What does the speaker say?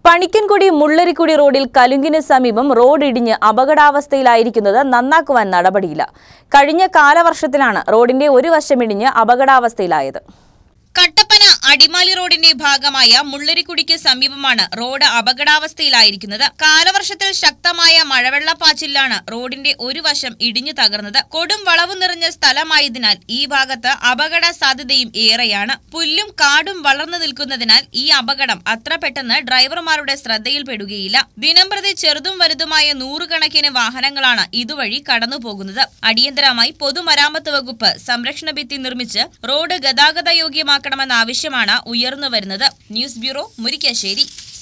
പണിക്കൻകുടി മുള്ളരിക്കുടി റോഡിൽ കലുങ്കിന് സമീപം റോഡ് ഇടിഞ്ഞ് അപകടാവസ്ഥയിലായിരിക്കുന്നത് നന്നാക്കുവാൻ നടപടിയില്ല കഴിഞ്ഞ കാലവർഷത്തിലാണ് റോഡിന്റെ ഒരു വശം ഇടിഞ്ഞ് അപകടാവസ്ഥയിലായത് കട്ടപ്പന അടിമാലി റോഡിന്റെ ഭാഗമായ മുള്ളരിക്കുടിക്ക് സമീപമാണ് റോഡ് അപകടാവസ്ഥയിലായിരിക്കുന്നത് കാലവർഷത്തിൽ ശക്തമായ മഴവെള്ളപ്പാച്ചിലാണ് റോഡിന്റെ ഒരു വശം ഇടിഞ്ഞു തകർന്നത് കൊടും വളവ് നിറഞ്ഞ സ്ഥലമായതിനാൽ ഈ ഭാഗത്ത് അപകട സാധ്യതയും ഏറെയാണ് പുല്ലും കാടും വളർന്നു നിൽക്കുന്നതിനാൽ ഈ അപകടം അത്ര പെട്ടെന്ന് ഡ്രൈവർമാരുടെ ശ്രദ്ധയിൽപ്പെടുകയില്ല ദിനംപ്രതി ചെറുതും വലുതുമായ നൂറുകണക്കിന് വാഹനങ്ങളാണ് ഇതുവഴി കടന്നുപോകുന്നത് അടിയന്തരമായി പൊതുമരാമത്ത് വകുപ്പ് സംരക്ഷണ ഭിത്തി നിർമ്മിച്ച് റോഡ് ഗതാഗത യോഗ്യമാക്കണമെന്ന ആവശ്യമാണ് ഉയർന്നുവരുന്നത് ന്യൂസ് ബ്യൂറോ മുരിക്കാശ്ശേരി